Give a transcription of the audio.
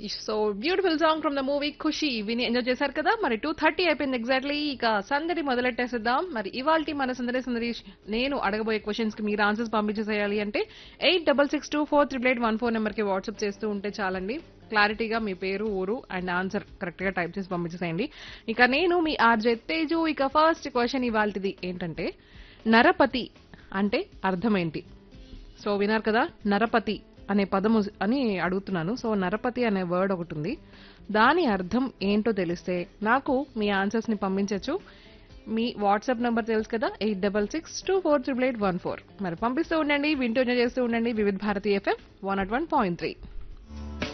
so beautiful song from the movie Khushi విని enjoy చేశారు కదా మరి టూ థర్టీ అయిపోయింది ఎగ్జాక్ట్లీ ఇక సందడి మొదలెట్టేసేద్దాం మరి ఇవాల్టి మన సందడి సందడి నేను అడగబోయే క్వశ్చన్స్ కి మీరు ఆన్సర్స్ పంపించేసేయాలి అంటే eight double six two four triple eight one four number కి వాట్సాప్ చేస్తూ ఉంటే చాలండి క్లారిటీగా మీ పేరు ఊరు అండ్ ఆన్సర్ కరెక్ట్ గా టైప్ చేసి పంపించేసేయండి ఇక నేను మీ ఆర్జే తేజు ఇక ఫస్ట్ క్వశ్చన్ ఇవాల్టిది ఏంటంటే నరపతి అంటే అర్థం ఏంటి సో విన్నారు కదా నరపతి అనే పదము అని అడుగుతున్నాను సో నరపతి అనే వర్డ్ ఒకటి ఉంది దాని అర్థం ఏంటో తెలిస్తే నాకు మీ ఆన్సర్స్ ని పంపించవచ్చు మీ వాట్సాప్ నంబర్ తెలుసు కదా eight double six two four triple eight one four మరి పంపిస్తూ ఉండండి వింటూ ఎంజాయ్ చేస్తూ ఉండండి వివిధ Bharati FM one at one point three